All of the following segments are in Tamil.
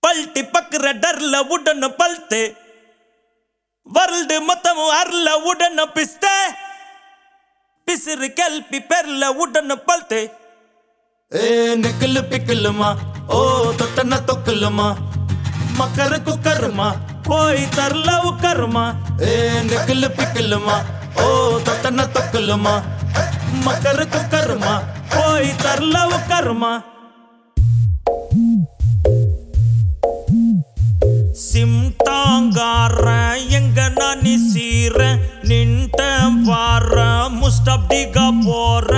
పల్టి పక్కర డర్ల ఉడన పల్తే వరల్డ్ మొత్తం అర్ల ఉడన పిస్తే పిసిరి కెల్పి పెర్ల ఉడన పల్తే ఏ నిక్కలు పిక్కలుమా ఓ తొట్టన తొక్కులుమా మకర కుక్కరుమా పోయి తర్లవు కర్మ ఏ నిక్కలు పిక్కలుమా ఓ తొట్టన తొక్కులుమా మకర కుక్కరుమా పోయి తర్లవు కర్మ சிம்டாங்கார எங்க நானி சீர நின்ட்ட வார முஸ்டப்டிகா போற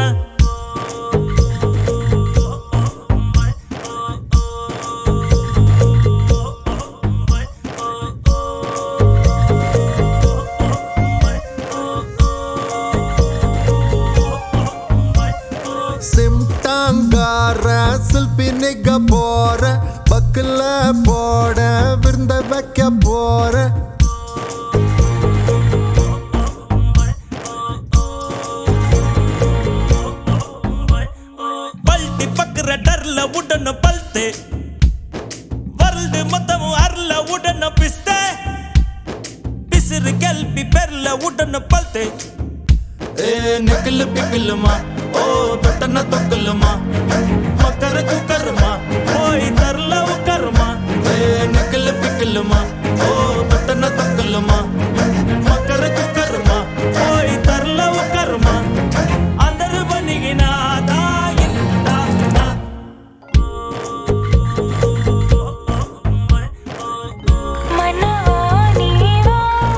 சிம்டாங்கார சில்பி நிக்க போற பக்கல போட விருந்த வைக்க போற பல்டி பக்கற டர்ல உடன பல்த்தே வரல்டு மொத்தம் அர்ல உடன பிஸ்தே பிசிறு கெல்பி பெர்ல உடன பல்த்தே ఏ నిక్కలు పిక్కలుమా ఓ తొట్టన తొక్కులుమా మకర కుక్కరుమా పోయి తర్లవు కర్మ ఏ నిక్కలు పిక్కలుమా ఓ తొట్టన తొక్కులుమా మకర కుక్కరుమా పోయి తర్లవు కర్మ అందరు బనిగిన மனவா நீவா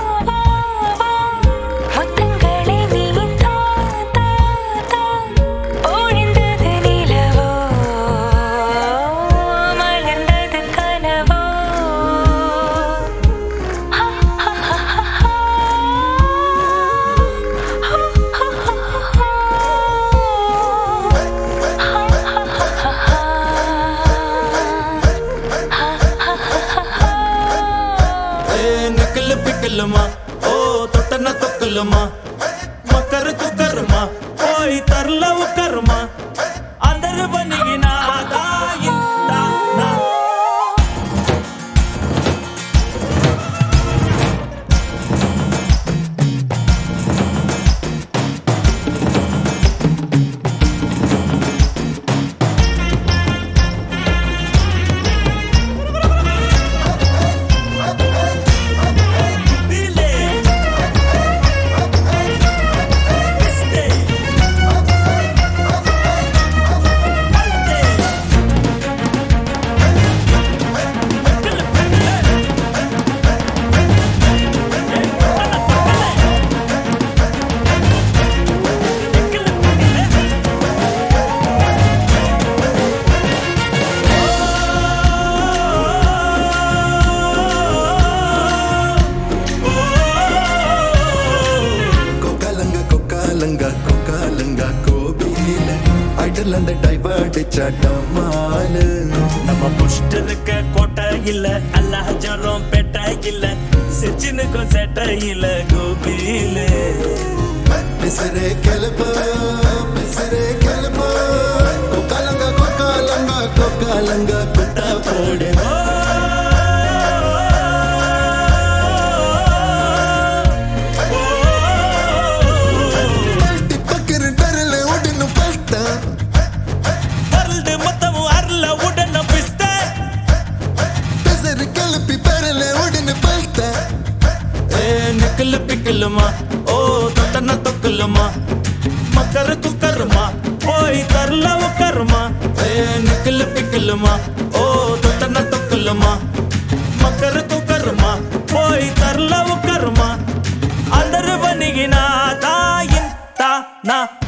முத்தங்களை நீ தா தா தா ஒழிந்தது நிலவோ மலர்ந்தது கனவோ ஹா ஹா ஹா ஹா ఏ నిక్కలు పిక్కలుమా ఓ తొట్టన తొక్కులుమా మకర కుక్కరుమా పోయి తర్లవు కర్మ అందరు బనిగిన கொக்காலங்க கொக்காலங்க கொக்காலங்க கோபியில ஐடல் அந்த டைவர்ட் சட்டமாலு நம்ம புஷ்ட இருக்க கோட்டை இல்ல அல்லாஜரம் பெட்டை இல்ல சிச்சினுக்கும் செட்டை இல்ல கோபியில பிசரே கிளப்பு பிசரே கிளப்பு கொக்காலங்க கொக்காலங்க கொக்காலங்க குட்டா போடு பல்ட்டி பக்கரு டரல உடனு பல்ட்டா வரல்டு மொத்தம் அருள உடன பிஸ்த பிசரு கிளப்பி பரல உடனு பல்ட்டா ஏ நிக்கல் பிக்கலுமா ஓ தொட்டன தொக்கலுமா மக்கர குக்கருமா போய் தரலவு கருமா ஏ நிக்கல் பிக்கலுமா ஓ தொட்டன தொக்கலுமா மக்கர குக்கருமா போய் தரலவு கருமா అందరు బనిగిన తాయిన్ తా నా